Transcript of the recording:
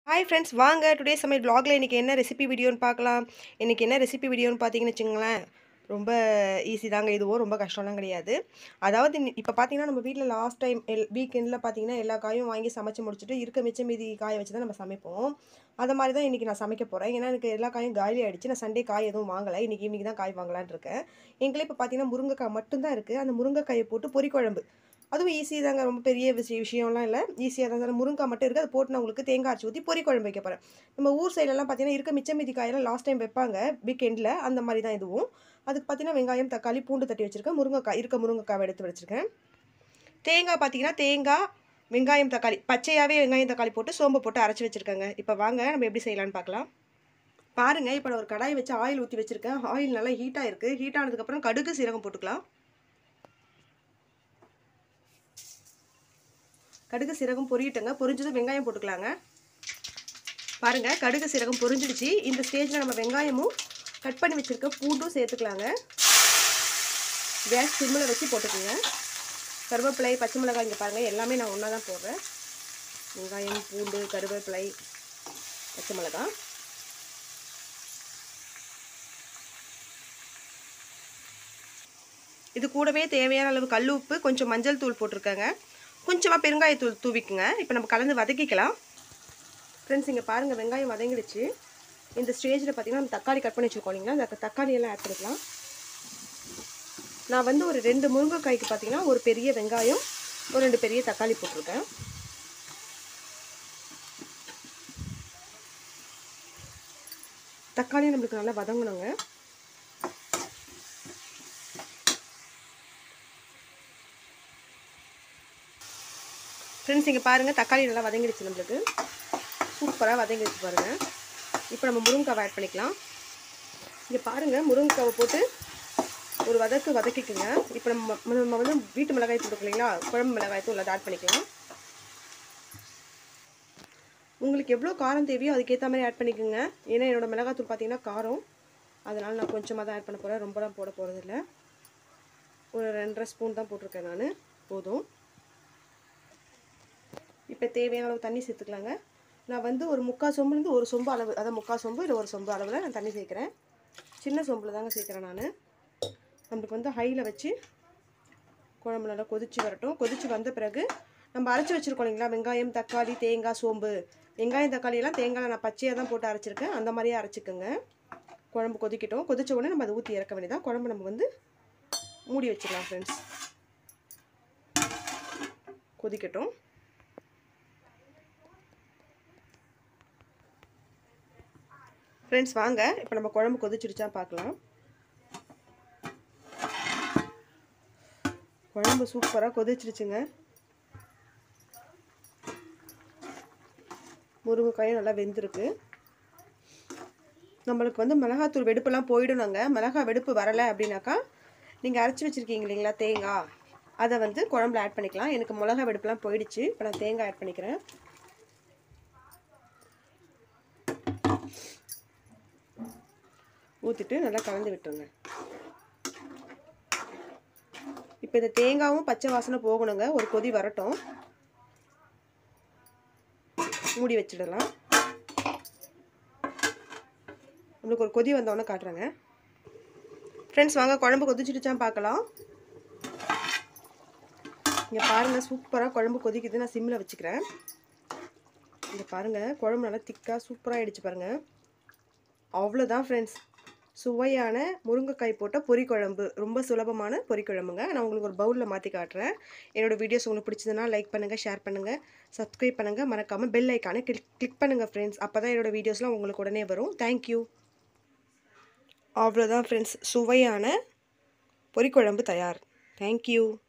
hi friends வாங்க today சமையல் vlogல இன்றைக்கி என்ன ரெசிபி வீடியோன்னு பார்க்கலாம் இன்றைக்கி என்ன ரெசிபி வீடியோன்னு பார்த்தீங்கன்னு வச்சுங்களேன் ரொம்ப ஈஸி தாங்க இதுவும் ரொம்ப கஷ்டம்லாம் கிடையாது அதாவது இப்போ பார்த்தீங்கன்னா நம்ம வீட்டில் லாஸ்ட் டைம் எல் வீக்கெண்டில் பார்த்தீங்கன்னா எல்லா காயும் வாங்கி சமைச்சு முடிச்சுட்டு இருக்க மிச்சம் மீதி காய வச்சு தான் நம்ம சமைப்போம் அதை மாதிரி தான் இன்றைக்கி நான் சமைக்க போகிறேன் ஏன்னா எனக்கு எல்லா காயும் காலி ஆகிடுச்சு நான் சண்டே காய் எதுவும் வாங்கலை இன்றைக்கி ஈவினிங் தான் காய் வாங்கலான்னு இருக்கேன் எங்களே இப்போ பார்த்தீங்கன்னா முருங்கைக்காய் மட்டும்தான் இருக்குது அந்த முருங்கைக்காயை போட்டு பொரி குழம்பு அதுவும் ஈஸி தாங்க ரொம்ப பெரிய விஷயம் விஷயம்லாம் இல்லை ஈஸியாக தான் சார் முருங்காய் மட்டும் இருக்குது அதை போட்டு நான் உங்களுக்கு தேங்காய் அரைச்சி ஊற்றி பொரி குழம்பு வைக்க போகிறேன் நம்ம ஊர் சைட்லலாம் பார்த்தீங்கன்னா இருக்க மிச்சம் மீதி காயெல்லாம் லாஸ்ட் டைம் வைப்பாங்க வீக்கெண்டில் அந்த மாதிரி தான் இதுவும் அதுக்கு பார்த்தீங்கன்னா வெங்காயம் தக்காளி பூண்டு தட்டி வச்சுருக்கேன் முருங்கைக்காய் இருக்க முருங்கைக்காவை எடுத்து வச்சுருக்கேன் தேங்காய் பார்த்தீங்கன்னா தேங்காய் வெங்காயம் தக்காளி பச்சையாகவே வெங்காயம் தக்காளி போட்டு சோம்பு போட்டு அரைச்சி வச்சுருக்கேங்க இப்போ வாங்க நம்ம எப்படி செய்யலான்னு பார்க்கலாம் பாருங்கள் இப்போ நான் ஒரு கடாய் வச்சு ஆயில் ஊற்றி வச்சுருக்கேன் ஆயில் நல்லா ஹீட்டாக இருக்குது ஹீட் ஆனதுக்கப்புறம் கடுகு சீரகம் போட்டுக்கலாம் கடுகு சீரகம் பொரியட்டுங்க பொரிஞ்சதும் வெங்காயம் போட்டுக்கலாங்க பாருங்கள் கடுகு சீரகம் பொரிஞ்சிடுச்சு இந்த ஸ்டேஜில் நம்ம வெங்காயமும் கட் பண்ணி வச்சுருக்க பூண்டும் சேர்த்துக்கலாங்க கேஸ் சிம்மில் வச்சு போட்டுக்கோங்க கருவேப்பிலை பச்சை மிளகாய் இங்கே பாருங்கள் எல்லாமே நான் ஒன்றா தான் போடுறேன் வெங்காயம் பூண்டு கருவேப்பிலை பச்சை மிளகாய் இது கூடவே தேவையான அளவு கல் உப்பு கொஞ்சம் மஞ்சள் தூள் போட்டிருக்கேங்க கொஞ்சமாக பெருங்காயத்தூள் தூவிக்குங்க இப்போ நம்ம கலந்து வதக்கிக்கலாம் ஃப்ரெண்ட்ஸ் இங்கே பாருங்கள் வெங்காயம் வதங்கிடுச்சு இந்த ஸ்டேஜில் பார்த்தீங்கன்னா நம்ம தக்காளி கட் பண்ணி வச்சுருக்கோம் இல்லைங்களா அந்த தக்காளி எல்லாம் ஆட் பண்ணிக்கலாம் நான் வந்து ஒரு ரெண்டு முருங்கைக்காய்க்கு பார்த்தீங்கன்னா ஒரு பெரிய வெங்காயம் ஒரு ரெண்டு பெரிய தக்காளி போட்டிருக்கேன் தக்காளி நம்மளுக்கு நல்லா வதங்கணுங்க ஃப்ரெண்ட்ஸ் இங்கே பாருங்கள் தக்காளி நல்லா வதங்கிடுச்சு நம்மளுக்கு சூப்பராக வதங்கிடுச்சு பாருங்கள் இப்போ நம்ம முருங்கைக்காவை ஆட் பண்ணிக்கலாம் இங்கே பாருங்கள் முருங்கைக்காவை போட்டு ஒரு வதக்கு வதக்கிக்குங்க இப்போ நம்ம நம்ம வந்து வீட்டு மிளகாய் தூள் இல்லைங்களா குழம்பு மிளகாய் தூள் அதை ஆட் பண்ணிக்கலாம் உங்களுக்கு எவ்வளோ காரம் தேவையோ அதுக்கேற்ற மாதிரி ஆட் பண்ணிக்கோங்க ஏன்னா என்னோடய மிளகாய் தூள் பார்த்தீங்கன்னா காரம் அதனால் நான் கொஞ்சமாக தான் ஆட் பண்ண போகிறேன் ரொம்பலாம் போட போகிறதில்ல ஒரு ரெண்டரை ஸ்பூன் தான் போட்டிருக்கேன் நான் போதும் இப்போ தேவையான அளவு தண்ணி சேர்த்துக்கலாங்க நான் வந்து ஒரு முக்கால் சொம்புலேருந்து ஒரு சொம்பு அளவு அதான் முக்கால் சொம்பு இல்லை ஒரு சொம்பு அளவில் நான் தண்ணி சேர்க்குறேன் சின்ன சொம்பில் தாங்க சேர்க்குறேன் நான் நம்மளுக்கு வந்து ஹையில் வச்சு குழம்பு நல்லா கொதித்து வரட்டும் கொதித்து வந்த பிறகு நம்ம அரைச்சி வச்சுருக்கோம் இல்லைங்களா வெங்காயம் தக்காளி தேங்காய் சோம்பு வெங்காயம் தக்காளியெல்லாம் தேங்காய் நான் பச்சையாக தான் போட்டு அரைச்சிருக்கேன் அந்த மாதிரியே அரைச்சிக்கோங்க குழம்பு கொதிக்கட்டும் கொதித்த உடனே நம்ம அதை ஊற்றி இறக்க வேண்டியதான் குழம்பு நம்ம வந்து மூடி வச்சிடலாம் ஃப்ரெண்ட்ஸ் கொதிக்கட்டும் ஃப்ரெண்ட்ஸ் வாங்க இப்போ நம்ம குழம்பு கொதிச்சிருச்சா பார்க்கலாம் குழம்பு சூப்பராக கொதிச்சிருச்சுங்க முருங்கைக்காயும் நல்லா வெந்திருக்கு நம்மளுக்கு வந்து மிளகாத்தூள் வெடுப்பெல்லாம் போயிடணுங்க மிளகா வெடுப்பு வரலை அப்படின்னாக்கா நீங்கள் அரைச்சி வச்சுருக்கீங்க இல்லைங்களா தேங்காய் அதை வந்து குழம்புல ஆட் பண்ணிக்கலாம் எனக்கு மிளகா வெடுப்புலாம் போயிடுச்சு இப்போ நான் தேங்காய் ஆட் பண்ணிக்கிறேன் ஊற்றிட்டு நல்லா கலந்து விட்டுருங்க இப்போ இந்த தேங்காயும் பச்சை வாசனை போகணுங்க ஒரு கொதி வரட்டும் மூடி வச்சிடலாம் நம்மளுக்கு ஒரு கொதி வந்தோடனே காட்டுறேங்க ஃப்ரெண்ட்ஸ் வாங்க குழம்பு கொதிச்சிடுச்சான்னு பார்க்கலாம் இங்கே பாருங்கள் சூப்பராக குழம்பு கொதிக்குது நான் சிம்மில் வச்சுக்கிறேன் இங்கே பாருங்கள் குழம்பு நல்லா திக்காக சூப்பராக ஆகிடுச்சு பாருங்கள் அவ்வளோதான் ஃப்ரெண்ட்ஸ் சுவையான முருங்கைக்காய் போட்ட பொரி குழம்பு ரொம்ப சுலபமான பொரி குழம்புங்க நான் உங்களுக்கு ஒரு பவுலில் மாற்றி காட்டுறேன் என்னோடய வீடியோஸ் உங்களுக்கு பிடிச்சதுன்னா லைக் பண்ணுங்கள் ஷேர் பண்ணுங்கள் சப்ஸ்கிரைப் பண்ணுங்கள் மறக்காமல் பெல் ஐக்கானை கிளிக் கிளிக் பண்ணுங்கள் ஃப்ரெண்ட்ஸ் அப்போ தான் என்னோடய வீடியோஸ்லாம் உங்களுக்கு உடனே வரும் தேங்க்யூ அவ்வளோதான் ஃப்ரெண்ட்ஸ் சுவையான பொரிக்குழம்பு தயார் தேங்க்யூ